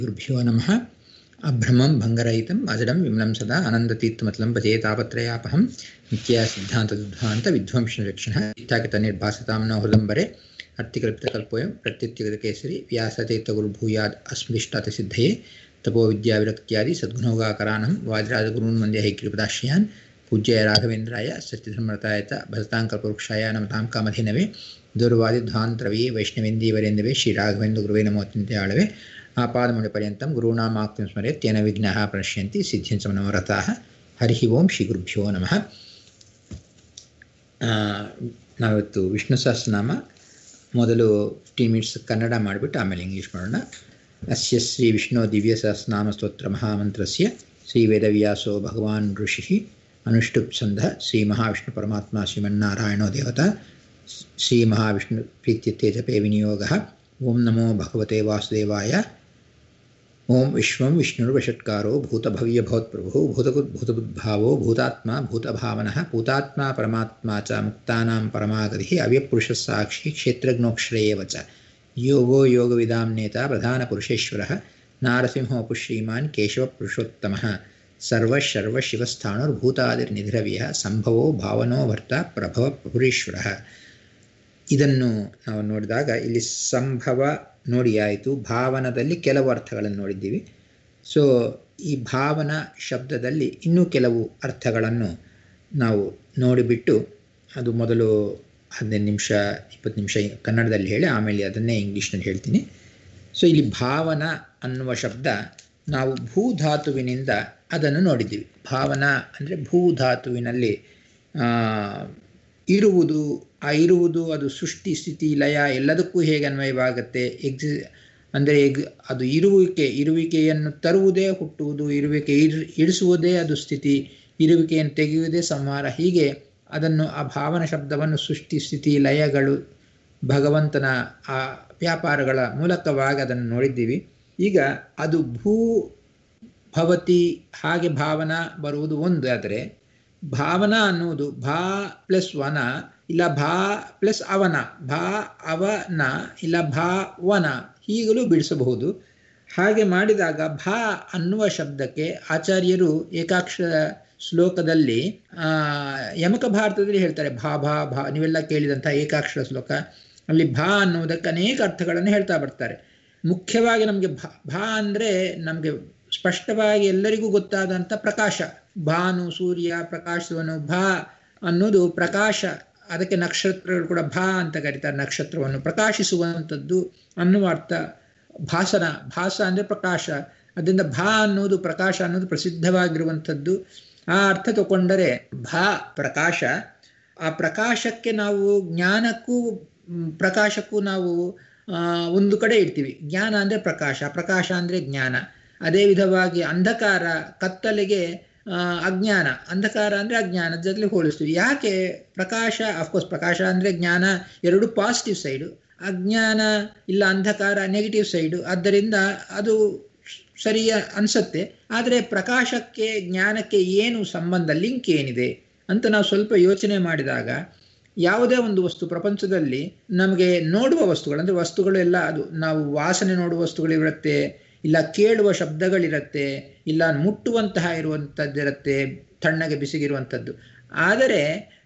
गुरुभ्यो नमः अभ्रमं भङ्गरहितम् अजडं विमलं सदा आनन्दतीर्थमतलं भजे तापत्रयापहं नित्या सिद्धान्तदुद्धान्तविध्वंसरक्षणः इत्याकितनिर्भासतां न हृदम्बरे अर्थिकल्पितकल्पोऽयं प्रत्युत्तिगतकेसरी व्यासतीर्थगुरुभूयाद् अस्मदिष्टातसिद्धये तपोविद्याविरक्त्यादि सद्गुणोगाकरानं वादिराजगुरून् वन्दे हैकृपदाश्रयान् पूज्याय राघवेन्द्राय सत्यधर्मरताय च भजताङ्कल्पवृक्षाय नमतां कामधेनवे दूरवादिध्वान्तरवे वैष्णवेन्दीवरेन्दवे श्रीराघवेन्द्रगुरुवे नमोऽत्यन्त्याळवे आपादमुनिपर्यन्तं गुरूणामाक्तिं स्मरेत् तेन विघ्नाः प्रणश्यन्ति सिद्ध्यन्ति मनोरथाः ಹರಿ ಓಂ ಶ್ರೀ ಗುರುಭ್ಯೋ ನಮಃ ನಾವಿವತ್ತು ವಿಷ್ಣು ಸಹಸ್ರನಾಮ ಮೊದಲು ಫಿಫ್ಟೀನ್ ಮಿನಿಟ್ಸ್ ಕನ್ನಡ ಮಾಡಿಬಿಟ್ಟು ಆಮೇಲೆ ಇಂಗ್ಲೀಷ್ ಮಾಡೋಣ ಅಸ್ಯ ಶ್ರೀ ವಿಷ್ಣು ದಿವ್ಯ ಸಹಸ್ರನಾಮ ಸ್ತೋತ್ರ ಮಹಾಮಂತ್ರಸ್ಯ ಶ್ರೀ ವೇದವ್ಯಾಸೋ ಭಗವಾನ್ ಋಷಿ ಅನುಷ್ಠುಪ್ ಛಂದ ಶ್ರೀ ಮಹಾವಿಷ್ಣು ಪರಮಾತ್ಮ ಶ್ರೀಮನ್ನಾರಾಯಣೋ ದೇವತಾ ಶ್ರೀ ಮಹಾವಿಷ್ಣು ಪ್ರೀತ್ಯತೆ ಜಪೆ ವಿನಿಯೋಗ ಓಂ ನಮೋ ಭಗವತೆ ವಾಸುದೇವಾಯ ಓಂ ವಿಶ್ವಂ ವಿಷ್ಣುರ್ವಷಟ್ಕಾರೋ ಭೂತಭವ್ಯಭವತ್ಪ್ರಭು ಭೂತಭೂತಬುದ್ಭಾವೋ ಭೂತಾತ್ಮ ಭೂತಭಾವನಃ ಭೂತಾತ್ಮ ಪರಮಾತ್ಮ ಚ ಮುಕ್ತಾನಾಂ ಪರಮಾಗತಿ ಅವ್ಯಪುರುಷಸ್ಸಾಕ್ಷಿ ಕ್ಷೇತ್ರಜ್ಞೋಕ್ಷರೇವ ಚ ಯೋಗೋ ಯೋಗವಿದಾಂ ನೇತ ಪ್ರಧಾನಪುರುಷೇಶ್ವರಃ ನಾರಸಿಂಹೋಪು ಶ್ರೀಮಾನ್ ಕೇಶವಪುರುಷೋತ್ತಮಃ ಸರ್ವಶರ್ವಶಿವಸ್ಥಾಣುರ್ಭೂತಾದಿರ್ನಿಧಿರವ್ಯಃ ಸಂಭವೋ ಭಾವನೋ ಭರ್ತ ಪ್ರಭವ ಪ್ರಭುರೀಶ್ವರಃ ಇದನ್ನು ನಾವು ನೋಡಿದಾಗ ಇಲ್ಲಿ ಸಂಭವ ನೋಡಿ ಆಯಿತು ಭಾವನದಲ್ಲಿ ಕೆಲವು ಅರ್ಥಗಳನ್ನು ನೋಡಿದ್ದೀವಿ ಸೊ ಈ ಭಾವನ ಶಬ್ದದಲ್ಲಿ ಇನ್ನೂ ಕೆಲವು ಅರ್ಥಗಳನ್ನು ನಾವು ನೋಡಿಬಿಟ್ಟು ಅದು ಮೊದಲು ಹದಿನೈದು ನಿಮಿಷ ಇಪ್ಪತ್ತು ನಿಮಿಷ ಕನ್ನಡದಲ್ಲಿ ಹೇಳಿ ಆಮೇಲೆ ಅದನ್ನೇ ಇಂಗ್ಲೀಷ್ನಲ್ಲಿ ಹೇಳ್ತೀನಿ ಸೊ ಇಲ್ಲಿ ಭಾವನ ಅನ್ನುವ ಶಬ್ದ ನಾವು ಭೂಧಾತುವಿನಿಂದ ಅದನ್ನು ನೋಡಿದ್ದೀವಿ ಭಾವನ ಅಂದರೆ ಭೂಧಾತುವಿನಲ್ಲಿ ಇರುವುದು ಆ ಇರುವುದು ಅದು ಸೃಷ್ಟಿ ಸ್ಥಿತಿ ಲಯ ಎಲ್ಲದಕ್ಕೂ ಹೇಗೆ ಅನ್ವಯವಾಗುತ್ತೆ ಎಕ್ಸಿ ಅಂದರೆ ಎಗ್ ಅದು ಇರುವಿಕೆ ಇರುವಿಕೆಯನ್ನು ತರುವುದೇ ಹುಟ್ಟುವುದು ಇರುವಿಕೆ ಇರ್ ಇಡಿಸುವುದೇ ಅದು ಸ್ಥಿತಿ ಇರುವಿಕೆಯನ್ನು ತೆಗೆಯುವುದೇ ಸಂಹಾರ ಹೀಗೆ ಅದನ್ನು ಆ ಭಾವನ ಶಬ್ದವನ್ನು ಸೃಷ್ಟಿ ಸ್ಥಿತಿ ಲಯಗಳು ಭಗವಂತನ ಆ ವ್ಯಾಪಾರಗಳ ಮೂಲಕವಾಗಿ ಅದನ್ನು ನೋಡಿದ್ದೀವಿ ಈಗ ಅದು ಭೂ ಭವತಿ ಹಾಗೆ ಭಾವನ ಬರುವುದು ಒಂದು ಆದರೆ ಭಾವನಾ ಅನ್ನುವುದು ಭಾ ಪ್ಲಸ್ ವನ ಇಲ್ಲ ಭಾ ಪ್ಲಸ್ ಅವನ ಭಾ ಅವನ ಇಲ್ಲ ಭಾವನ ಹೀಗಲೂ ಬಿಡಿಸಬಹುದು ಹಾಗೆ ಮಾಡಿದಾಗ ಭಾ ಅನ್ನುವ ಶಬ್ದಕ್ಕೆ ಆಚಾರ್ಯರು ಏಕಾಕ್ಷರ ಶ್ಲೋಕದಲ್ಲಿ ಯಮಕ ಭಾರತದಲ್ಲಿ ಹೇಳ್ತಾರೆ ಭಾ ಭಾ ಭಾ ನೀವೆಲ್ಲ ಕೇಳಿದಂಥ ಏಕಾಕ್ಷರ ಶ್ಲೋಕ ಅಲ್ಲಿ ಭಾ ಅನ್ನುವುದಕ್ಕೆ ಅನೇಕ ಅರ್ಥಗಳನ್ನು ಹೇಳ್ತಾ ಬರ್ತಾರೆ ಮುಖ್ಯವಾಗಿ ನಮಗೆ ಭಾ ಭಾ ಅಂದರೆ ನಮಗೆ ಸ್ಪಷ್ಟವಾಗಿ ಎಲ್ಲರಿಗೂ ಗೊತ್ತಾದಂಥ ಪ್ರಕಾಶ ಭಾನು ಸೂರ್ಯ ಪ್ರಕಾಶವನ್ನು ಭಾ ಅನ್ನೋದು ಪ್ರಕಾಶ ಅದಕ್ಕೆ ನಕ್ಷತ್ರಗಳು ಕೂಡ ಭಾ ಅಂತ ಕರೀತಾರೆ ನಕ್ಷತ್ರವನ್ನು ಪ್ರಕಾಶಿಸುವಂಥದ್ದು ಅನ್ನುವ ಅರ್ಥ ಭಾಸನ ಭಾಸ ಅಂದರೆ ಪ್ರಕಾಶ ಅದರಿಂದ ಭಾ ಅನ್ನೋದು ಪ್ರಕಾಶ ಅನ್ನೋದು ಪ್ರಸಿದ್ಧವಾಗಿರುವಂಥದ್ದು ಆ ಅರ್ಥ ತಗೊಂಡರೆ ಭಾ ಪ್ರಕಾಶ ಆ ಪ್ರಕಾಶಕ್ಕೆ ನಾವು ಜ್ಞಾನಕ್ಕೂ ಪ್ರಕಾಶಕ್ಕೂ ನಾವು ಒಂದು ಕಡೆ ಇಡ್ತೀವಿ ಜ್ಞಾನ ಅಂದರೆ ಪ್ರಕಾಶ ಪ್ರಕಾಶ ಅಂದರೆ ಜ್ಞಾನ ಅದೇ ವಿಧವಾಗಿ ಅಂಧಕಾರ ಕತ್ತಲೆಗೆ ಅಜ್ಞಾನ ಅಂಧಕಾರ ಅಂದರೆ ಅಜ್ಞಾನ ಜೊತೆಲಿ ಹೋಲಿಸ್ತೀವಿ ಯಾಕೆ ಪ್ರಕಾಶ ಅಫ್ಕೋರ್ಸ್ ಪ್ರಕಾಶ ಅಂದರೆ ಜ್ಞಾನ ಎರಡು ಪಾಸಿಟಿವ್ ಸೈಡು ಅಜ್ಞಾನ ಇಲ್ಲ ಅಂಧಕಾರ ನೆಗೆಟಿವ್ ಸೈಡು ಆದ್ದರಿಂದ ಅದು ಸರಿಯ ಅನಿಸುತ್ತೆ ಆದರೆ ಪ್ರಕಾಶಕ್ಕೆ ಜ್ಞಾನಕ್ಕೆ ಏನು ಸಂಬಂಧ ಲಿಂಕ್ ಏನಿದೆ ಅಂತ ನಾವು ಸ್ವಲ್ಪ ಯೋಚನೆ ಮಾಡಿದಾಗ ಯಾವುದೇ ಒಂದು ವಸ್ತು ಪ್ರಪಂಚದಲ್ಲಿ ನಮಗೆ ನೋಡುವ ವಸ್ತುಗಳು ಅಂದರೆ ವಸ್ತುಗಳು ಎಲ್ಲ ಅದು ನಾವು ವಾಸನೆ ನೋಡುವ ವಸ್ತುಗಳಿರುತ್ತೆ ಇಲ್ಲ ಕೇಳುವ ಶಬ್ದಗಳಿರುತ್ತೆ ಇಲ್ಲ ಮುಟ್ಟುವಂತಹ ಇರುವಂಥದ್ದಿರುತ್ತೆ ತಣ್ಣಗೆ ಬಿಸಿಗಿರುವಂಥದ್ದು ಆದರೆ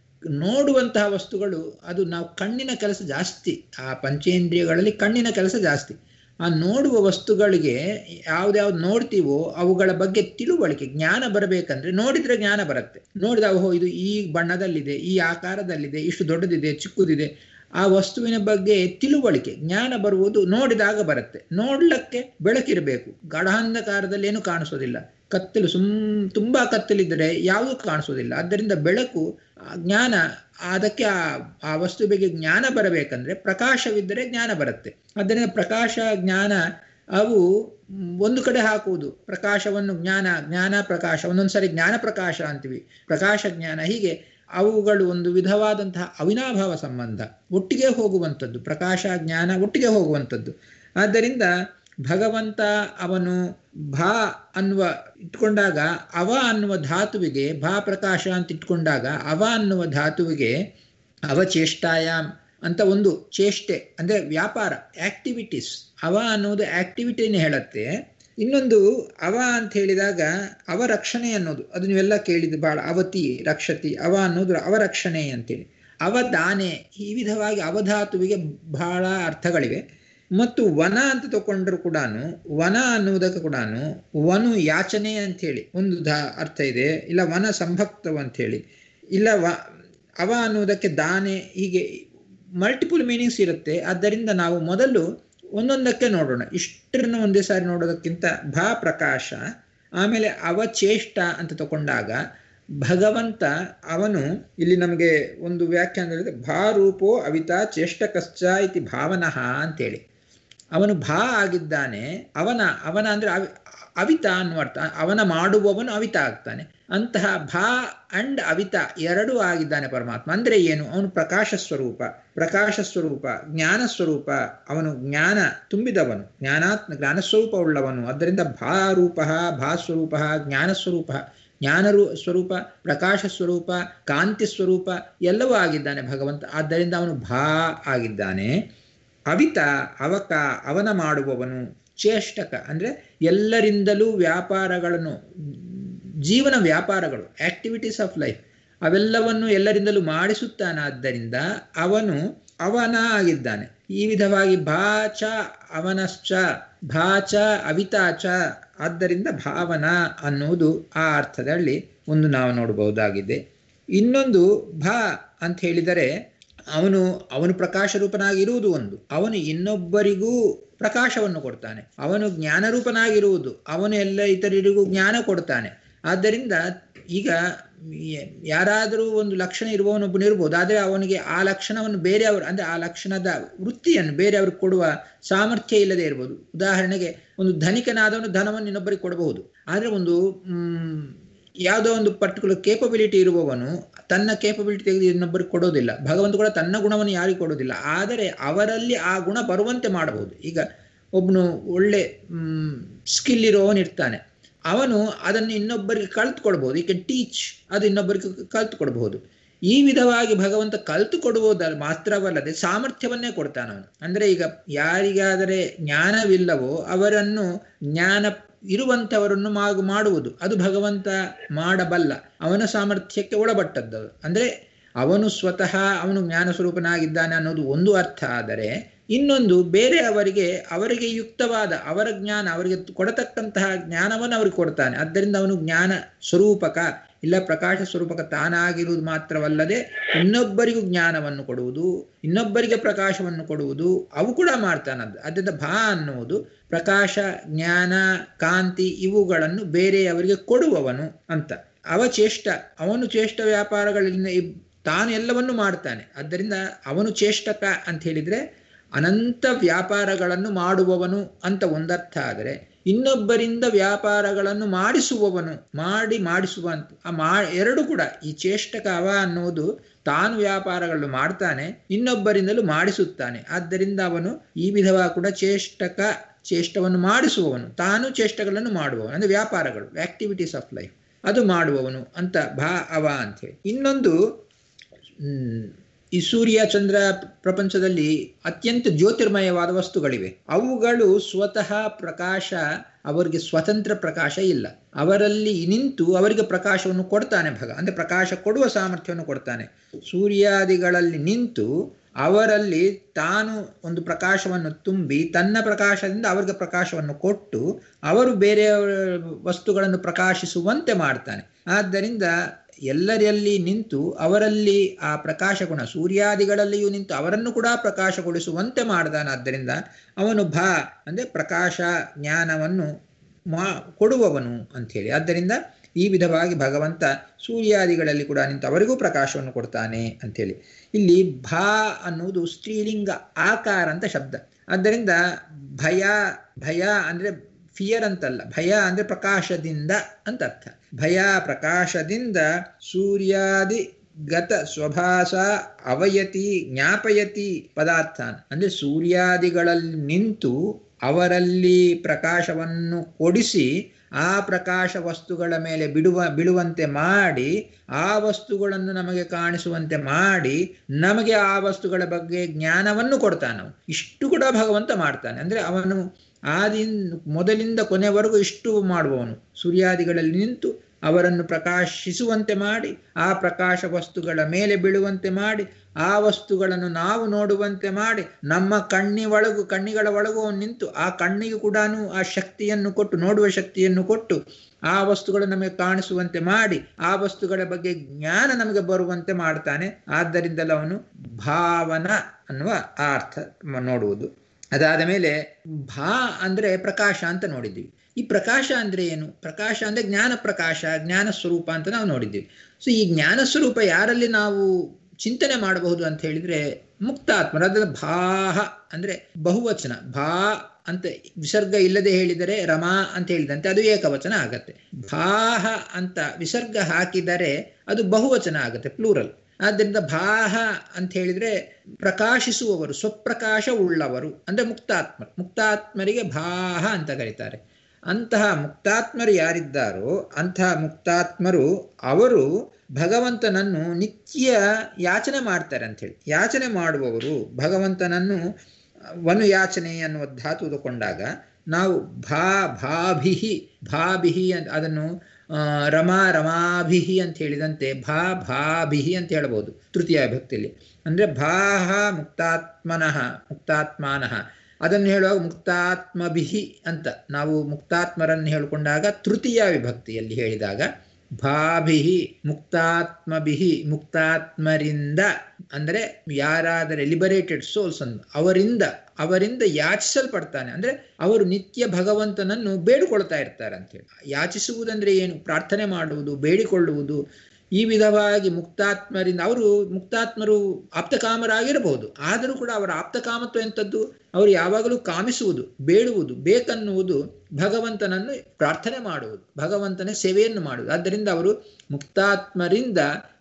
ನೋಡುವಂತಹ ವಸ್ತುಗಳು ಅದು ನಾವು ಕಣ್ಣಿನ ಕೆಲಸ ಜಾಸ್ತಿ ಆ ಪಂಚೇಂದ್ರಿಯಗಳಲ್ಲಿ ಕಣ್ಣಿನ ಕೆಲಸ ಜಾಸ್ತಿ ಆ ನೋಡುವ ವಸ್ತುಗಳಿಗೆ ಯಾವ್ದ್ಯಾವ್ದು ನೋಡ್ತೀವೋ ಅವುಗಳ ಬಗ್ಗೆ ತಿಳುವಳಿಕೆ ಜ್ಞಾನ ಬರಬೇಕಂದ್ರೆ ನೋಡಿದ್ರೆ ಜ್ಞಾನ ಬರುತ್ತೆ ನೋಡಿದ ಓಹೋ ಇದು ಈ ಬಣ್ಣದಲ್ಲಿದೆ ಈ ಆಕಾರದಲ್ಲಿದೆ ಇಷ್ಟು ದೊಡ್ಡದಿದೆ ಚಿಕ್ಕದಿದೆ ಆ ವಸ್ತುವಿನ ಬಗ್ಗೆ ತಿಳುವಳಿಕೆ ಜ್ಞಾನ ಬರುವುದು ನೋಡಿದಾಗ ಬರುತ್ತೆ ನೋಡ್ಲಿಕ್ಕೆ ಬೆಳಕಿರಬೇಕು ಗಾಢಾಂಧಕಾರದಲ್ಲಿ ಏನು ಕಾಣಿಸೋದಿಲ್ಲ ಕತ್ತಲು ಸುಮ್ ತುಂಬಾ ಕತ್ತಲಿದ್ದರೆ ಯಾವುದೂ ಕಾಣಿಸೋದಿಲ್ಲ ಆದ್ದರಿಂದ ಬೆಳಕು ಜ್ಞಾನ ಅದಕ್ಕೆ ಆ ಆ ವಸ್ತು ಬಗ್ಗೆ ಜ್ಞಾನ ಬರಬೇಕಂದ್ರೆ ಪ್ರಕಾಶವಿದ್ದರೆ ಜ್ಞಾನ ಬರುತ್ತೆ ಆದ್ದರಿಂದ ಪ್ರಕಾಶ ಜ್ಞಾನ ಅವು ಒಂದು ಕಡೆ ಹಾಕುವುದು ಪ್ರಕಾಶವನ್ನು ಜ್ಞಾನ ಜ್ಞಾನ ಪ್ರಕಾಶ ಒಂದೊಂದ್ಸರಿ ಜ್ಞಾನ ಪ್ರಕಾಶ ಅಂತೀವಿ ಪ್ರಕಾಶ ಜ್ಞಾನ ಹೀಗೆ ಅವುಗಳು ಒಂದು ವಿಧವಾದಂತಹ ಅವಿನಾಭಾವ ಸಂಬಂಧ ಒಟ್ಟಿಗೆ ಹೋಗುವಂಥದ್ದು ಪ್ರಕಾಶ ಜ್ಞಾನ ಒಟ್ಟಿಗೆ ಹೋಗುವಂಥದ್ದು ಆದ್ದರಿಂದ ಭಗವಂತ ಅವನು ಭಾ ಅನ್ನುವ ಇಟ್ಕೊಂಡಾಗ ಅವ ಅನ್ನುವ ಧಾತುವಿಗೆ ಭಾ ಪ್ರಕಾಶ ಅಂತ ಇಟ್ಕೊಂಡಾಗ ಅವ ಅನ್ನುವ ಧಾತುವಿಗೆ ಅವಚೇಷ್ಟಾಯಾಮ್ ಅಂತ ಒಂದು ಚೇಷ್ಟೆ ಅಂದರೆ ವ್ಯಾಪಾರ ಆಕ್ಟಿವಿಟೀಸ್ ಅವ ಅನ್ನೋದು ಆಕ್ಟಿವಿಟಿನೇ ಹೇಳುತ್ತೆ ಇನ್ನೊಂದು ಅವ ಅಂತ ಹೇಳಿದಾಗ ಅವರಕ್ಷಣೆ ಅನ್ನೋದು ಅದು ನೀವೆಲ್ಲ ಕೇಳಿದ್ದು ಬಹಳ ಅವತಿ ರಕ್ಷತಿ ಅವ ಅನ್ನೋದು ಅವರಕ್ಷಣೆ ಅಂತೇಳಿ ಅವದಾನೆ ಈ ವಿಧವಾಗಿ ಅವಧಾತುವಿಗೆ ಬಹಳ ಅರ್ಥಗಳಿವೆ ಮತ್ತು ವನ ಅಂತ ತಗೊಂಡ್ರು ಕೂಡ ವನ ಅನ್ನುವುದಕ್ಕೆ ಕೂಡ ವನು ಯಾಚನೆ ಅಂಥೇಳಿ ಒಂದು ದ ಅರ್ಥ ಇದೆ ಇಲ್ಲ ವನ ಸಂಭಕ್ತವು ಅಂಥೇಳಿ ಇಲ್ಲ ವ ಅವ ಅನ್ನುವುದಕ್ಕೆ ದಾನೆ ಹೀಗೆ ಮಲ್ಟಿಪಲ್ ಮೀನಿಂಗ್ಸ್ ಇರುತ್ತೆ ಆದ್ದರಿಂದ ನಾವು ಮೊದಲು ಒಂದೊಂದಕ್ಕೆ ನೋಡೋಣ ಇಷ್ಟರನ್ನು ಒಂದೇ ಸಾರಿ ನೋಡೋದಕ್ಕಿಂತ ಭಾ ಪ್ರಕಾಶ ಆಮೇಲೆ ಅವಚೇಷ್ಟ ಅಂತ ತಗೊಂಡಾಗ ಭಗವಂತ ಅವನು ಇಲ್ಲಿ ನಮಗೆ ಒಂದು ವ್ಯಾಖ್ಯಾನ ಭಾರೂಪೋ ಅವಿತಾ ಚೇಷ್ಟಕಶ್ಚ ಇತಿ ಭಾವನಃ ಅಂತೇಳಿ ಅವನು ಭಾ ಆಗಿದ್ದಾನೆ ಅವನ ಅವನ ಅಂದ್ರೆ ಅವಿ ಅವಿತ ಅನ್ನುವ ಅರ್ಥ ಅವನ ಮಾಡುವವನು ಅವಿತ ಆಗ್ತಾನೆ ಅಂತಹ ಭಾ ಅಂಡ್ ಅವಿತ ಎರಡೂ ಆಗಿದ್ದಾನೆ ಪರಮಾತ್ಮ ಅಂದ್ರೆ ಏನು ಅವನು ಪ್ರಕಾಶ ಸ್ವರೂಪ ಪ್ರಕಾಶ ಸ್ವರೂಪ ಜ್ಞಾನ ಸ್ವರೂಪ ಅವನು ಜ್ಞಾನ ತುಂಬಿದವನು ಜ್ಞಾನಾತ್ಮ ಜ್ಞಾನ ಸ್ವರೂಪ ಉಳ್ಳವನು ಆದ್ದರಿಂದ ಭಾರೂಪ ಭಾಸ್ವರೂಪ ಜ್ಞಾನ ಸ್ವರೂಪ ಜ್ಞಾನ ಸ್ವರೂಪ ಪ್ರಕಾಶ ಸ್ವರೂಪ ಕಾಂತಿ ಸ್ವರೂಪ ಎಲ್ಲವೂ ಆಗಿದ್ದಾನೆ ಭಗವಂತ ಆದ್ದರಿಂದ ಅವನು ಭಾ ಆಗಿದ್ದಾನೆ ಅವಿತ ಅವಕ ಅವನ ಮಾಡುವವನು ಚೇಷ್ಟಕ ಅಂದರೆ ಎಲ್ಲರಿಂದಲೂ ವ್ಯಾಪಾರಗಳನ್ನು ಜೀವನ ವ್ಯಾಪಾರಗಳು ಆಕ್ಟಿವಿಟೀಸ್ ಆಫ್ ಲೈಫ್ ಅವೆಲ್ಲವನ್ನು ಎಲ್ಲರಿಂದಲೂ ಮಾಡಿಸುತ್ತಾನಾದ್ದರಿಂದ ಅವನು ಅವನ ಆಗಿದ್ದಾನೆ ಈ ವಿಧವಾಗಿ ಭಾಚ ಅವನಶ್ಚ ಭಾಚ ಅವಿತಾಚ ಆದ್ದರಿಂದ ಭಾವನ ಅನ್ನುವುದು ಆ ಅರ್ಥದಲ್ಲಿ ಒಂದು ನಾವು ನೋಡಬಹುದಾಗಿದೆ ಇನ್ನೊಂದು ಭಾ ಅಂತ ಹೇಳಿದರೆ ಅವನು ಅವನು ಪ್ರಕಾಶ ರೂಪನಾಗಿರುವುದು ಒಂದು ಅವನು ಇನ್ನೊಬ್ಬರಿಗೂ ಪ್ರಕಾಶವನ್ನು ಕೊಡ್ತಾನೆ ಅವನು ಜ್ಞಾನರೂಪನಾಗಿರುವುದು ಅವನು ಎಲ್ಲ ಇತರರಿಗೂ ಜ್ಞಾನ ಕೊಡ್ತಾನೆ ಆದ್ದರಿಂದ ಈಗ ಯಾರಾದರೂ ಒಂದು ಲಕ್ಷಣ ಇರುವವನೊಬ್ಬನು ಇರ್ಬೋದು ಆದರೆ ಅವನಿಗೆ ಆ ಲಕ್ಷಣವನ್ನು ಬೇರೆಯವರು ಅಂದರೆ ಆ ಲಕ್ಷಣದ ವೃತ್ತಿಯನ್ನು ಬೇರೆಯವ್ರಿಗೆ ಕೊಡುವ ಸಾಮರ್ಥ್ಯ ಇಲ್ಲದೆ ಇರ್ಬೋದು ಉದಾಹರಣೆಗೆ ಒಂದು ಧನಿಕನಾದವನು ಧನವನ್ನು ಇನ್ನೊಬ್ಬರಿಗೆ ಕೊಡಬಹುದು ಆದರೆ ಒಂದು ಯಾವುದೋ ಒಂದು ಪರ್ಟಿಕ್ಯುಲರ್ ಕೇಪಬಿಲಿಟಿ ಇರುವವನು ತನ್ನ ಕೇಪಬಿಲಿಟಿ ತೆಗೆದು ಇನ್ನೊಬ್ಬರಿಗೆ ಕೊಡೋದಿಲ್ಲ ಭಗವಂತ ಕೂಡ ತನ್ನ ಗುಣವನ್ನು ಯಾರಿಗೂ ಕೊಡೋದಿಲ್ಲ ಆದರೆ ಅವರಲ್ಲಿ ಆ ಗುಣ ಬರುವಂತೆ ಮಾಡಬಹುದು ಈಗ ಒಬ್ಬನು ಒಳ್ಳೆ ಸ್ಕಿಲ್ ಇರುವವನು ಇರ್ತಾನೆ ಅವನು ಅದನ್ನು ಇನ್ನೊಬ್ಬರಿಗೆ ಕಲ್ತ್ಕೊಡ್ಬೋದು ಈ ಕ್ಯಾನ್ ಟೀಚ್ ಅದು ಇನ್ನೊಬ್ಬರಿಗೆ ಕಲ್ತ್ಕೊಡ್ಬಹುದು ಈ ವಿಧವಾಗಿ ಭಗವಂತ ಕಲ್ತು ಕೊಡುವುದಲ್ಲ ಮಾತ್ರವಲ್ಲದೆ ಸಾಮರ್ಥ್ಯವನ್ನೇ ಕೊಡ್ತಾನವನು ಅಂದರೆ ಈಗ ಯಾರಿಗಾದರೆ ಜ್ಞಾನವಿಲ್ಲವೋ ಅವರನ್ನು ಜ್ಞಾನ ಇರುವಂಥವರನ್ನು ಮಾಗು ಮಾಡುವುದು ಅದು ಭಗವಂತ ಮಾಡಬಲ್ಲ ಅವನ ಸಾಮರ್ಥ್ಯಕ್ಕೆ ಒಳಪಟ್ಟದ್ದು ಅಂದರೆ ಅವನು ಸ್ವತಃ ಅವನು ಜ್ಞಾನ ಸ್ವರೂಪನಾಗಿದ್ದಾನೆ ಅನ್ನೋದು ಒಂದು ಅರ್ಥ ಆದರೆ ಇನ್ನೊಂದು ಬೇರೆ ಅವರಿಗೆ ಅವರಿಗೆ ಯುಕ್ತವಾದ ಅವರ ಜ್ಞಾನ ಅವರಿಗೆ ಕೊಡತಕ್ಕಂತಹ ಜ್ಞಾನವನ್ನು ಅವ್ರಿಗೆ ಕೊಡ್ತಾನೆ ಆದ್ದರಿಂದ ಅವನು ಜ್ಞಾನ ಸ್ವರೂಪಕ ಇಲ್ಲ ಪ್ರಕಾಶ ಸ್ವರೂಪಕ ತಾನಾಗಿರುವುದು ಮಾತ್ರವಲ್ಲದೆ ಇನ್ನೊಬ್ಬರಿಗೂ ಜ್ಞಾನವನ್ನು ಕೊಡುವುದು ಇನ್ನೊಬ್ಬರಿಗೆ ಪ್ರಕಾಶವನ್ನು ಕೊಡುವುದು ಅವು ಕೂಡ ಮಾಡ್ತಾನದ್ದು ಅದರಿಂದ ಭಾ ಅನ್ನುವುದು ಪ್ರಕಾಶ ಜ್ಞಾನ ಕಾಂತಿ ಇವುಗಳನ್ನು ಬೇರೆಯವರಿಗೆ ಕೊಡುವವನು ಅಂತ ಅವಚೇಷ್ಟ ಅವನು ಚೇಷ್ಟ ವ್ಯಾಪಾರಗಳಿಂದ ತಾನು ಎಲ್ಲವನ್ನು ಮಾಡ್ತಾನೆ ಆದ್ದರಿಂದ ಅವನು ಚೇಷ್ಟಕ ಅಂತ ಹೇಳಿದ್ರೆ ಅನಂತ ವ್ಯಾಪಾರಗಳನ್ನು ಮಾಡುವವನು ಅಂತ ಒಂದರ್ಥ ಆದರೆ ಇನ್ನೊಬ್ಬರಿಂದ ವ್ಯಾಪಾರಗಳನ್ನು ಮಾಡಿಸುವವನು ಮಾಡಿ ಮಾಡಿಸುವ ಅಂತ ಆ ಮಾ ಎರಡು ಕೂಡ ಈ ಚೇಷ್ಟಕ ಅವ ಅನ್ನೋದು ತಾನು ವ್ಯಾಪಾರಗಳನ್ನು ಮಾಡ್ತಾನೆ ಇನ್ನೊಬ್ಬರಿಂದಲೂ ಮಾಡಿಸುತ್ತಾನೆ ಆದ್ದರಿಂದ ಅವನು ಈ ವಿಧವಾಗಿ ಕೂಡ ಚೇಷ್ಟಕ ಚೇಷ್ಟವನ್ನು ಮಾಡಿಸುವವನು ತಾನು ಚೇಷ್ಟಗಳನ್ನು ಮಾಡುವವನು ಅಂದರೆ ವ್ಯಾಪಾರಗಳು ಆಕ್ಟಿವಿಟೀಸ್ ಆಫ್ ಲೈಫ್ ಅದು ಮಾಡುವವನು ಅಂತ ಭಾ ಅವ ಅಂಥೇಳಿ ಇನ್ನೊಂದು ಈ ಸೂರ್ಯ ಚಂದ್ರ ಪ್ರಪಂಚದಲ್ಲಿ ಅತ್ಯಂತ ಜ್ಯೋತಿರ್ಮಯವಾದ ವಸ್ತುಗಳಿವೆ ಅವುಗಳು ಸ್ವತಃ ಪ್ರಕಾಶ ಅವರಿಗೆ ಸ್ವತಂತ್ರ ಪ್ರಕಾಶ ಇಲ್ಲ ಅವರಲ್ಲಿ ನಿಂತು ಅವರಿಗೆ ಪ್ರಕಾಶವನ್ನು ಕೊಡ್ತಾನೆ ಭಗ ಅಂದರೆ ಪ್ರಕಾಶ ಕೊಡುವ ಸಾಮರ್ಥ್ಯವನ್ನು ಕೊಡ್ತಾನೆ ಸೂರ್ಯಾದಿಗಳಲ್ಲಿ ನಿಂತು ಅವರಲ್ಲಿ ತಾನು ಒಂದು ಪ್ರಕಾಶವನ್ನು ತುಂಬಿ ತನ್ನ ಪ್ರಕಾಶದಿಂದ ಅವರಿಗೆ ಪ್ರಕಾಶವನ್ನು ಕೊಟ್ಟು ಅವರು ಬೇರೆ ವಸ್ತುಗಳನ್ನು ಪ್ರಕಾಶಿಸುವಂತೆ ಮಾಡ್ತಾನೆ ಆದ್ದರಿಂದ ಎಲ್ಲರಲ್ಲಿ ನಿಂತು ಅವರಲ್ಲಿ ಆ ಪ್ರಕಾಶ ಗುಣ ಸೂರ್ಯಾದಿಗಳಲ್ಲಿಯೂ ನಿಂತು ಅವರನ್ನು ಕೂಡ ಪ್ರಕಾಶಗೊಳಿಸುವಂತೆ ಮಾಡ್ದಾನಾದ್ದರಿಂದ ಅವನು ಭಾ ಅಂದರೆ ಪ್ರಕಾಶ ಜ್ಞಾನವನ್ನು ಮಾ ಕೊಡುವವನು ಅಂಥೇಳಿ ಆದ್ದರಿಂದ ಈ ವಿಧವಾಗಿ ಭಗವಂತ ಸೂರ್ಯಾದಿಗಳಲ್ಲಿ ಕೂಡ ನಿಂತು ಅವರಿಗೂ ಪ್ರಕಾಶವನ್ನು ಕೊಡ್ತಾನೆ ಅಂಥೇಳಿ ಇಲ್ಲಿ ಭಾ ಅನ್ನುವುದು ಸ್ತ್ರೀಲಿಂಗ ಆಕಾರ ಅಂತ ಶಬ್ದ ಆದ್ದರಿಂದ ಭಯ ಭಯ ಅಂದರೆ ಫಿಯರ್ ಅಂತಲ್ಲ ಭಯ ಅಂದ್ರೆ ಪ್ರಕಾಶದಿಂದ ಅಂತ ಅರ್ಥ ಭಯ ಪ್ರಕಾಶದಿಂದ ಸೂರ್ಯಾದಿ ಗತ ಸ್ವಭಾಸ ಅವಯತಿ ಜ್ಞಾಪಯತಿ ಪದಾರ್ಥಾನ್ ಅಂದ್ರೆ ಸೂರ್ಯಾದಿಗಳಲ್ಲಿ ನಿಂತು ಅವರಲ್ಲಿ ಪ್ರಕಾಶವನ್ನು ಕೊಡಿಸಿ ಆ ಪ್ರಕಾಶ ವಸ್ತುಗಳ ಮೇಲೆ ಬಿಡುವ ಬಿಡುವಂತೆ ಮಾಡಿ ಆ ವಸ್ತುಗಳನ್ನು ನಮಗೆ ಕಾಣಿಸುವಂತೆ ಮಾಡಿ ನಮಗೆ ಆ ವಸ್ತುಗಳ ಬಗ್ಗೆ ಜ್ಞಾನವನ್ನು ಕೊಡ್ತಾನೆ ಅವನು ಇಷ್ಟು ಕೂಡ ಭಗವಂತ ಮಾಡ್ತಾನೆ ಅಂದ್ರೆ ಅವನು ಆದಿನ್ ಮೊದಲಿಂದ ಕೊನೆವರೆಗೂ ಇಷ್ಟು ಮಾಡುವವನು ಸೂರ್ಯಾದಿಗಳಲ್ಲಿ ನಿಂತು ಅವರನ್ನು ಪ್ರಕಾಶಿಸುವಂತೆ ಮಾಡಿ ಆ ಪ್ರಕಾಶ ವಸ್ತುಗಳ ಮೇಲೆ ಬೀಳುವಂತೆ ಮಾಡಿ ಆ ವಸ್ತುಗಳನ್ನು ನಾವು ನೋಡುವಂತೆ ಮಾಡಿ ನಮ್ಮ ಕಣ್ಣಿ ಒಳಗು ಕಣ್ಣಿಗಳ ಒಳಗೂ ಅವನು ನಿಂತು ಆ ಕಣ್ಣಿಗೆ ಕೂಡ ಆ ಶಕ್ತಿಯನ್ನು ಕೊಟ್ಟು ನೋಡುವ ಶಕ್ತಿಯನ್ನು ಕೊಟ್ಟು ಆ ವಸ್ತುಗಳು ನಮಗೆ ಕಾಣಿಸುವಂತೆ ಮಾಡಿ ಆ ವಸ್ತುಗಳ ಬಗ್ಗೆ ಜ್ಞಾನ ನಮಗೆ ಬರುವಂತೆ ಮಾಡ್ತಾನೆ ಆದ್ದರಿಂದಲೇ ಅವನು ಭಾವನ ಅನ್ನುವ ಆ ಅರ್ಥ ನೋಡುವುದು ಅದಾದ ಮೇಲೆ ಭಾ ಅಂದ್ರೆ ಪ್ರಕಾಶ ಅಂತ ನೋಡಿದ್ದೀವಿ ಈ ಪ್ರಕಾಶ ಅಂದ್ರೆ ಏನು ಪ್ರಕಾಶ ಅಂದ್ರೆ ಜ್ಞಾನ ಪ್ರಕಾಶ ಜ್ಞಾನ ಸ್ವರೂಪ ಅಂತ ನಾವು ನೋಡಿದ್ದೀವಿ ಸೊ ಈ ಜ್ಞಾನ ಸ್ವರೂಪ ಯಾರಲ್ಲಿ ನಾವು ಚಿಂತನೆ ಮಾಡಬಹುದು ಅಂತ ಹೇಳಿದ್ರೆ ಮುಕ್ತಾತ್ಮರ ಅದರ ಭಾಹ ಅಂದ್ರೆ ಬಹುವಚನ ಭಾ ಅಂತ ವಿಸರ್ಗ ಇಲ್ಲದೆ ಹೇಳಿದರೆ ರಮಾ ಅಂತ ಹೇಳಿದಂತೆ ಅದು ಏಕವಚನ ಆಗತ್ತೆ ಭಾಹ ಅಂತ ವಿಸರ್ಗ ಹಾಕಿದರೆ ಅದು ಬಹುವಚನ ಆಗತ್ತೆ ಪ್ಲೂರಲ್ ಆದ್ದರಿಂದ ಭಾಹ ಅಂತ ಹೇಳಿದ್ರೆ ಪ್ರಕಾಶಿಸುವವರು ಸ್ವಪ್ರಕಾಶ ಉಳ್ಳವರು ಅಂದ್ರೆ ಮುಕ್ತಾತ್ಮರು ಮುಕ್ತಾತ್ಮರಿಗೆ ಭಾಹ ಅಂತ ಕರೀತಾರೆ ಅಂತಹ ಮುಕ್ತಾತ್ಮರು ಯಾರಿದ್ದಾರೋ ಅಂತಹ ಮುಕ್ತಾತ್ಮರು ಅವರು ಭಗವಂತನನ್ನು ನಿತ್ಯ ಯಾಚನೆ ಮಾಡ್ತಾರೆ ಅಂತ ಹೇಳಿ ಯಾಚನೆ ಮಾಡುವವರು ಭಗವಂತನನ್ನು ವನು ಯಾಚನೆ ಅನ್ನುವ ಧಾತು ತಗೊಂಡಾಗ ನಾವು ಭಾ ಭಾಭಿಹಿ ಭಾಭಿಹಿ ಅಂತ ಅದನ್ನು ರಮಾ ರಮಾಭಿಹಿ ಅಂತ ಹೇಳಿದಂತೆ ಭಾ ಭಾಭಿಹಿ ಅಂತ ಹೇಳ್ಬೋದು ತೃತೀಯ ಭಕ್ತಿಯಲ್ಲಿ ಅಂದ್ರೆ ಭಾಹ ಮುಕ್ತಾತ್ಮನಃ ಮುಕ್ತಾತ್ಮಾನಃ ಅದನ್ನು ಹೇಳುವಾಗ ಮುಕ್ತಾತ್ಮಭಿಹಿ ಅಂತ ನಾವು ಮುಕ್ತಾತ್ಮರನ್ನು ಹೇಳಿಕೊಂಡಾಗ ತೃತೀಯ ವಿಭಕ್ತಿಯಲ್ಲಿ ಹೇಳಿದಾಗ ಭಾಭಿಹಿ ಮುಕ್ತಾತ್ಮಭಿಹಿ ಮುಕ್ತಾತ್ಮರಿಂದ ಅಂದರೆ ಯಾರಾದರೆ ಲಿಬರೇಟೆಡ್ ಸೋಲ್ಸ್ ಅನ್ನು ಅವರಿಂದ ಅವರಿಂದ ಯಾಚಿಸಲ್ಪಡ್ತಾನೆ ಅಂದ್ರೆ ಅವರು ನಿತ್ಯ ಭಗವಂತನನ್ನು ಬೇಡಿಕೊಳ್ತಾ ಇರ್ತಾರೆ ಅಂತೇಳಿ ಯಾಚಿಸುವುದಂದ್ರೆ ಏನು ಪ್ರಾರ್ಥನೆ ಮಾಡುವುದು ಬೇಡಿಕೊಳ್ಳುವುದು ಈ ವಿಧವಾಗಿ ಮುಕ್ತಾತ್ಮರಿಂದ ಅವರು ಮುಕ್ತಾತ್ಮರು ಆಪ್ತಕಾಮರಾಗಿರಬಹುದು ಆದರೂ ಕೂಡ ಅವರ ಆಪ್ತಕಾಮತ್ವ ಎಂಥದ್ದು ಅವರು ಯಾವಾಗಲೂ ಕಾಮಿಸುವುದು ಬೇಡುವುದು ಬೇಕನ್ನುವುದು ಭಗವಂತನನ್ನು ಪ್ರಾರ್ಥನೆ ಮಾಡುವುದು ಭಗವಂತನ ಸೇವೆಯನ್ನು ಮಾಡುವುದು ಆದ್ದರಿಂದ ಅವರು ಮುಕ್ತಾತ್ಮರಿಂದ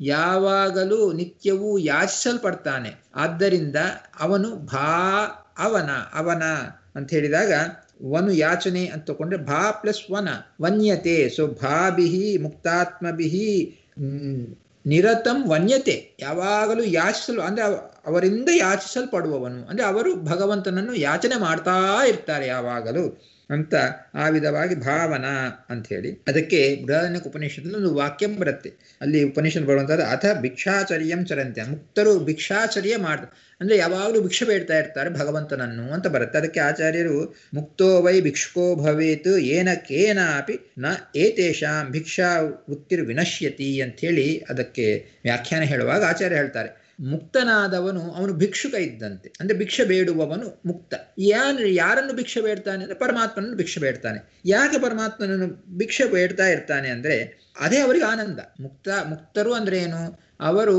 ಯಾವಾಗಲೂ ನಿತ್ಯವೂ ಯಾಚಿಸಲ್ಪಡ್ತಾನೆ ಆದ್ದರಿಂದ ಅವನು ಭಾ ಅವನ ಅವನ ಅಂತ ಹೇಳಿದಾಗ ವನು ಯಾಚನೆ ಅಂತ ತಗೊಂಡ್ರೆ ಭಾ ಪ್ಲಸ್ ವನ ವನ್ಯತೆ ಸೊ ಭಾಭಿಹಿ ಮುಕ್ತಾತ್ಮಭಿಹಿ ನಿರತಂ ವನ್ಯತೆ ಯಾವಾಗಲೂ ಯಾಚಿಸಲು ಅಂದ್ರೆ ಅವರಿಂದ ಯಾಚಿಸಲ್ಪಡುವವನು ಅಂದ್ರೆ ಅವರು ಭಗವಂತನನ್ನು ಯಾಚನೆ ಮಾಡ್ತಾ ಇರ್ತಾರೆ ಯಾವಾಗಲೂ ಅಂತ ಆ ವಿಧವಾಗಿ ಭಾವನ ಅಂತ ಹೇಳಿ ಅದಕ್ಕೆ ಬೃಹದನ್ಯಕ ಉಪನಿಷತ್ತಲ್ಲಿ ಒಂದು ವಾಕ್ಯ ಬರುತ್ತೆ ಅಲ್ಲಿ ಉಪನಿಷತ್ ಬರುವಂತದ್ದು ಅಥ ಭಿಕ್ಷಾಚರ್ಯಂ ಚರಂತ್ಯ ಮುಕ್ತರು ಭಿಕ್ಷಾಚರ್ಯ ಮಾಡ್ತಾರೆ ಅಂದ್ರೆ ಯಾವಾಗಲೂ ಭಿಕ್ಷೆ ಬೇಡ್ತಾ ಇರ್ತಾರೆ ಭಗವಂತನನ್ನು ಅಂತ ಬರುತ್ತೆ ಅದಕ್ಕೆ ಆಚಾರ್ಯರು ಮುಕ್ತೋ ವೈ ಭಿಕ್ಷುಕೋ ಭವೇತ್ ಏನ ಕೇನಾಪಿ ನ ಏತೇಷಾಂ ಭಿಕ್ಷಾ ವೃತ್ತಿರ್ ವಿನಶ್ಯತಿ ಅಂಥೇಳಿ ಅದಕ್ಕೆ ವ್ಯಾಖ್ಯಾನ ಹೇಳುವಾಗ ಆಚಾರ್ಯ ಹೇಳ್ತಾರೆ ಮುಕ್ತನಾದವನು ಅವನು ಭಿಕ್ಷುಕ ಇದ್ದಂತೆ ಅಂದ್ರೆ ಭಿಕ್ಷೆ ಬೇಡುವವನು ಮುಕ್ತ ಯಾನ್ ಯಾರನ್ನು ಭಿಕ್ಷೆ ಬೇಡ್ತಾನೆ ಅಂದ್ರೆ ಪರಮಾತ್ಮನನ್ನು ಭಿಕ್ಷೆ ಬೇಡ್ತಾನೆ ಯಾಕೆ ಪರಮಾತ್ಮನನ್ನು ಭಿಕ್ಷೆ ಬೇಡ್ತಾ ಇರ್ತಾನೆ ಅಂದ್ರೆ ಅದೇ ಅವರಿಗೆ ಆನಂದ ಮುಕ್ತ ಮುಕ್ತರು ಅಂದ್ರೆ ಏನು ಅವರು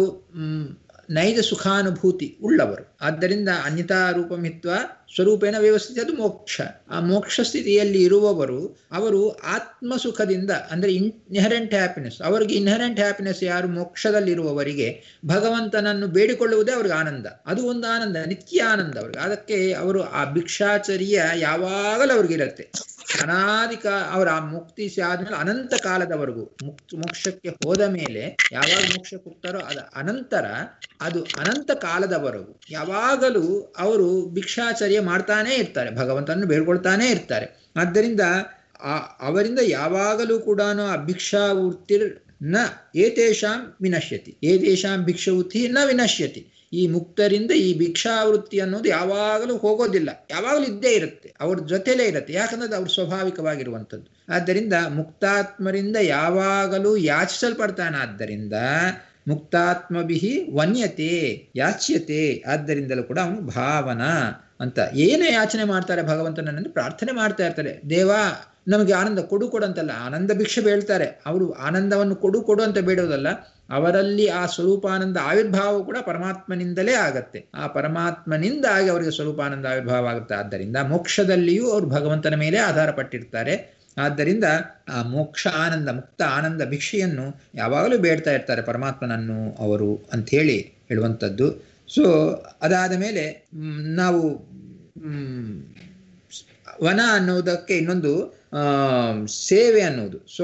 ನೈಜ ಸುಖಾನುಭೂತಿ ಉಳ್ಳವರು ಆದ್ದರಿಂದ ಅನ್ಯತಾ ರೂಪಮಿತ್ವ ಸ್ವರೂಪೇಣ ವ್ಯವಸ್ಥಿತ ಅದು ಮೋಕ್ಷ ಆ ಮೋಕ್ಷ ಸ್ಥಿತಿಯಲ್ಲಿ ಇರುವವರು ಅವರು ಆತ್ಮ ಸುಖದಿಂದ ಅಂದ್ರೆ ಇನ್ಹರೆಂಟ್ ಹ್ಯಾಪಿನೆಸ್ ಅವರಿಗೆ ಇನ್ಹರೆಂಟ್ ಹ್ಯಾಪಿನೆಸ್ ಯಾರು ಮೋಕ್ಷದಲ್ಲಿರುವವರಿಗೆ ಭಗವಂತನನ್ನು ಬೇಡಿಕೊಳ್ಳುವುದೇ ಅವ್ರಿಗೆ ಆನಂದ ಅದು ಒಂದು ಆನಂದ ನಿತ್ಯ ಆನಂದ ಅವ್ರಿಗೆ ಅದಕ್ಕೆ ಅವರು ಆ ಭಿಕ್ಷಾಚರ್ಯ ಯಾವಾಗಲೂ ಅವ್ರಿಗಿರತ್ತೆ ಅನಾದಿಕ ಅವರ ಆ ಮುಕ್ತಿ ಆದ್ಮೇಲೆ ಅನಂತ ಕಾಲದವರೆಗೂ ಮುಕ್ ಮೋಕ್ಷಕ್ಕೆ ಹೋದ ಮೇಲೆ ಯಾವಾಗ ಮೋಕ್ಷಕ್ಕೆ ಹೋಗ್ತಾರೋ ಅದ ಅನಂತರ ಅದು ಅನಂತ ಕಾಲದವರೆಗೂ ಯಾವಾಗಲೂ ಅವರು ಭಿಕ್ಷಾಚರ್ಯ ಮಾಡ್ತಾನೇ ಇರ್ತಾರೆ ಭಗವಂತನನ್ನು ಬೇಡ್ಕೊಳ್ತಾನೆ ಇರ್ತಾರೆ ಆದ್ದರಿಂದ ಆ ಅವರಿಂದ ಯಾವಾಗಲೂ ಕೂಡ ಆ ಭಿಕ್ಷಾವೃತ್ತಿರ್ ನ ಏತೇಷಾಂ ವಿನಶ್ಯತಿ ಏತೇಷಾಂ ಭಿಕ್ಷಾವೃತ್ತಿ ನ ವಿನಶ್ಯತಿ ಈ ಮುಕ್ತರಿಂದ ಈ ಭಿಕ್ಷಾವೃತ್ತಿ ಅನ್ನೋದು ಯಾವಾಗಲೂ ಹೋಗೋದಿಲ್ಲ ಯಾವಾಗಲೂ ಇದ್ದೇ ಇರುತ್ತೆ ಅವ್ರ ಜೊತೆಲೇ ಇರುತ್ತೆ ಯಾಕಂದ್ರೆ ಅದು ಅವ್ರ ಸ್ವಾಭಾವಿಕವಾಗಿರುವಂಥದ್ದು ಆದ್ದರಿಂದ ಮುಕ್ತಾತ್ಮರಿಂದ ಯಾವಾಗಲೂ ಯಾಚಿಸಲ್ಪಡ್ತಾನಾದ್ದರಿಂದ ಮುಕ್ತಾತ್ಮಭಿಹಿ ವನ್ಯತೆ ಯಾಚ್ಯತೆ ಆದ್ದರಿಂದಲೂ ಕೂಡ ಅವನು ಭಾವನ ಅಂತ ಏನೇ ಯಾಚನೆ ಮಾಡ್ತಾರೆ ಭಗವಂತನನ್ನು ಪ್ರಾರ್ಥನೆ ಮಾಡ್ತಾ ಇರ್ತಾರೆ ದೇವಾ ನಮಗೆ ಆನಂದ ಕೊಡು ಕೊಡು ಅಂತಲ್ಲ ಆನಂದ ಭಿಕ್ಷೆ ಬೇಳ್ತಾರೆ ಅವರು ಆನಂದವನ್ನು ಕೊಡು ಕೊಡು ಅಂತ ಬೇಡೋದಲ್ಲ ಅವರಲ್ಲಿ ಆ ಸ್ವರೂಪಾನಂದ ಆವಿರ್ಭಾವ ಕೂಡ ಪರಮಾತ್ಮನಿಂದಲೇ ಆಗತ್ತೆ ಆ ಪರಮಾತ್ಮನಿಂದ ಆಗಿ ಅವರಿಗೆ ಸ್ವರೂಪಾನಂದ ಆವಿರ್ಭಾವ ಆಗುತ್ತೆ ಆದ್ದರಿಂದ ಮೋಕ್ಷದಲ್ಲಿಯೂ ಅವರು ಭಗವಂತನ ಮೇಲೆ ಆಧಾರ ಪಟ್ಟಿರ್ತಾರೆ ಆದ್ದರಿಂದ ಆ ಮೋಕ್ಷ ಆನಂದ ಮುಕ್ತ ಆನಂದ ಭಿಕ್ಷೆಯನ್ನು ಯಾವಾಗಲೂ ಬೇಡ್ತಾ ಇರ್ತಾರೆ ಪರಮಾತ್ಮನನ್ನು ಅವರು ಅಂಥೇಳಿ ಹೇಳುವಂಥದ್ದು ಸೊ ಅದಾದ ಮೇಲೆ ನಾವು ವನ ಅನ್ನೋದಕ್ಕೆ ಇನ್ನೊಂದು ಸೇವೆ ಅನ್ನೋದು ಸೊ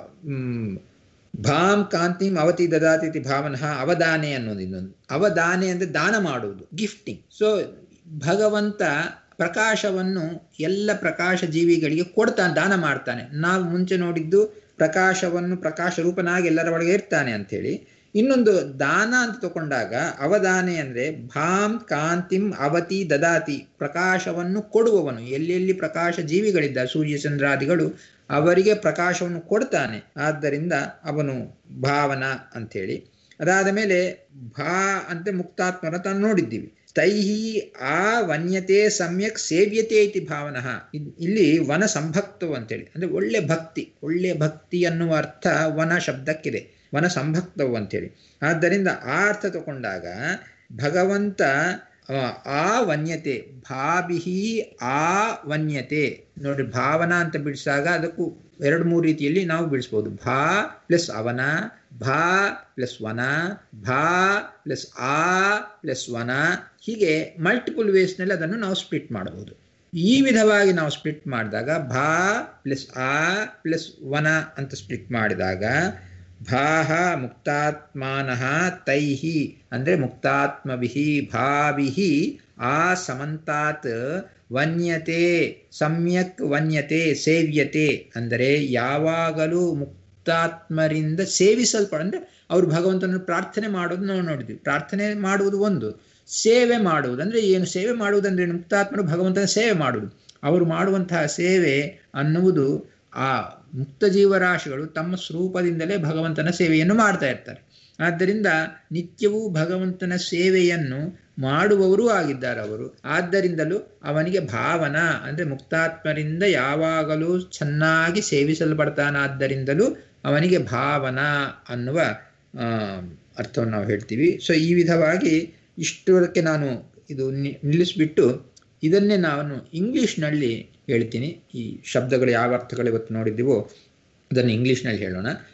ಭಾಮ್ ಕಾಂತಿಂ ಅವತಿ ದದಾತಿ ಭಾವನಃ ಅವದಾನೆ ಅನ್ನೋದು ಇನ್ನೊಂದು ಅವದಾನೆ ಅಂದ್ರೆ ದಾನ ಮಾಡುವುದು ಗಿಫ್ಟಿಂಗ್ ಸೊ ಭಗವಂತ ಪ್ರಕಾಶವನ್ನು ಎಲ್ಲ ಪ್ರಕಾಶ ಜೀವಿಗಳಿಗೆ ಕೊಡ್ತಾನೆ ದಾನ ಮಾಡ್ತಾನೆ ನಾವು ಮುಂಚೆ ನೋಡಿದ್ದು ಪ್ರಕಾಶವನ್ನು ಪ್ರಕಾಶ ರೂಪನಾಗಿ ಎಲ್ಲರ ಒಳಗೆ ಇರ್ತಾನೆ ಅಂಥೇಳಿ ಇನ್ನೊಂದು ದಾನ ಅಂತ ತಗೊಂಡಾಗ ಅವದಾನೆ ಅಂದ್ರೆ ಭಾಂ ಕಾಂತಿಂ ಅವತಿ ದದಾತಿ ಪ್ರಕಾಶವನ್ನು ಕೊಡುವವನು ಎಲ್ಲೆಲ್ಲಿ ಪ್ರಕಾಶ ಜೀವಿಗಳಿದ್ದ ಸೂರ್ಯ ಚಂದ್ರಾದಿಗಳು ಅವರಿಗೆ ಪ್ರಕಾಶವನ್ನು ಕೊಡ್ತಾನೆ ಆದ್ದರಿಂದ ಅವನು ಭಾವನ ಅಂಥೇಳಿ ಅದಾದ ಮೇಲೆ ಭಾ ಅಂತ ಮುಕ್ತಾತ್ಮರ ತಾನು ನೋಡಿದ್ದೀವಿ ತೈಹಿ ಆ ವನ್ಯತೆ ಸಮ್ಯಕ್ ಸೇವ್ಯತೆ ಇತಿ ಭಾವನಃ ಇಲ್ಲಿ ವನ ಸಂಭಕ್ತವು ಅಂತೇಳಿ ಅಂದ್ರೆ ಒಳ್ಳೆ ಭಕ್ತಿ ಒಳ್ಳೆ ಭಕ್ತಿ ಅನ್ನುವ ಅರ್ಥ ವನ ಶಬ್ದಕ್ಕಿದೆ ವನ ಸಂಭಕ್ತವು ಅಂತೇಳಿ ಆದ್ದರಿಂದ ಆ ಅರ್ಥ ತಗೊಂಡಾಗ ಭಗವಂತ ಆ ವನ್ಯತೆ ಭಾಬಿಹಿ ಆ ವನ್ಯತೆ ನೋಡ್ರಿ ಭಾವನಾ ಅಂತ ಬಿಡಿಸಿದಾಗ ಅದಕ್ಕೂ ಎರಡು ಮೂರು ರೀತಿಯಲ್ಲಿ ನಾವು ಬಿಡಿಸ್ಬೋದು ಭಾ ಪ್ಲಸ್ ಅವನ ಭಾ ಪ್ಲಸ್ ವನ ಭಾ ಪ್ಲಸ್ ಆ ಪ್ಲಸ್ ವನ ಹೀಗೆ ಮಲ್ಟಿಪಲ್ ವೇಸ್ನಲ್ಲಿ ಅದನ್ನು ನಾವು ಸ್ಪ್ಲಿಟ್ ಮಾಡಬಹುದು ಈ ವಿಧವಾಗಿ ನಾವು ಸ್ಪ್ಲಿಟ್ ಮಾಡಿದಾಗ ಭಾ ಪ್ಲಸ್ ಆ ಪ್ಲಸ್ ವನ ಅಂತ ಸ್ಪ್ಲಿಟ್ ಮಾಡಿದಾಗ ಭಾಹ ಮುಕ್ತಾತ್ಮಾನಃ ತೈಹಿ ಅಂದರೆ ಮುಕ್ತಾತ್ಮಭಿಹಿ ಭಾವಿಹಿ ಆ ಸಮಂತಾತ್ ವನ್ಯತೆ ಸಮ್ಯಕ್ ವನ್ಯತೆ ಸೇವ್ಯತೆ ಅಂದರೆ ಯಾವಾಗಲೂ ಮುಕ್ತಾತ್ಮರಿಂದ ಸೇವಿಸಲ್ಪಡ ಅಂದರೆ ಅವರು ಭಗವಂತನ ಪ್ರಾರ್ಥನೆ ಮಾಡೋದು ನಾವು ನೋಡಿದ್ವಿ ಪ್ರಾರ್ಥನೆ ಮಾಡುವುದು ಒಂದು ಸೇವೆ ಮಾಡುವುದು ಅಂದರೆ ಏನು ಸೇವೆ ಮಾಡುವುದಂದ್ರೆ ಮುಕ್ತಾತ್ಮರು ಭಗವಂತನ ಸೇವೆ ಮಾಡುವುದು ಅವರು ಮಾಡುವಂತಹ ಸೇವೆ ಅನ್ನುವುದು ಆ ಮುಕ್ತ ಜೀವರಾಶಿಗಳು ತಮ್ಮ ಸ್ವರೂಪದಿಂದಲೇ ಭಗವಂತನ ಸೇವೆಯನ್ನು ಮಾಡ್ತಾ ಇರ್ತಾರೆ ಆದ್ದರಿಂದ ನಿತ್ಯವೂ ಭಗವಂತನ ಸೇವೆಯನ್ನು ಮಾಡುವವರೂ ಆಗಿದ್ದಾರೆ ಅವರು ಆದ್ದರಿಂದಲೂ ಅವನಿಗೆ ಭಾವನ ಅಂದರೆ ಮುಕ್ತಾತ್ಮರಿಂದ ಯಾವಾಗಲೂ ಚೆನ್ನಾಗಿ ಸೇವಿಸಲ್ಪಡ್ತಾನಾದ್ದರಿಂದಲೂ ಅವನಿಗೆ ಭಾವನ ಅನ್ನುವ ಅರ್ಥವನ್ನು ನಾವು ಹೇಳ್ತೀವಿ ಸೊ ಈ ವಿಧವಾಗಿ ಇಷ್ಟಕ್ಕೆ ನಾನು ಇದು ನಿಲ್ಲಿಸ್ಬಿಟ್ಟು ಇದನ್ನೇ ನಾನು ಇಂಗ್ಲೀಷ್ನಲ್ಲಿ ಹೇಳ್ತೀನಿ ಈ ಶಬ್ದಗಳು ಯಾವ ಅರ್ಥಗಳು ಇವತ್ತು ನೋಡಿದ್ದೀವೋ ಅದನ್ನು ಇಂಗ್ಲೀಷ್ನಲ್ಲಿ ಹೇಳೋಣ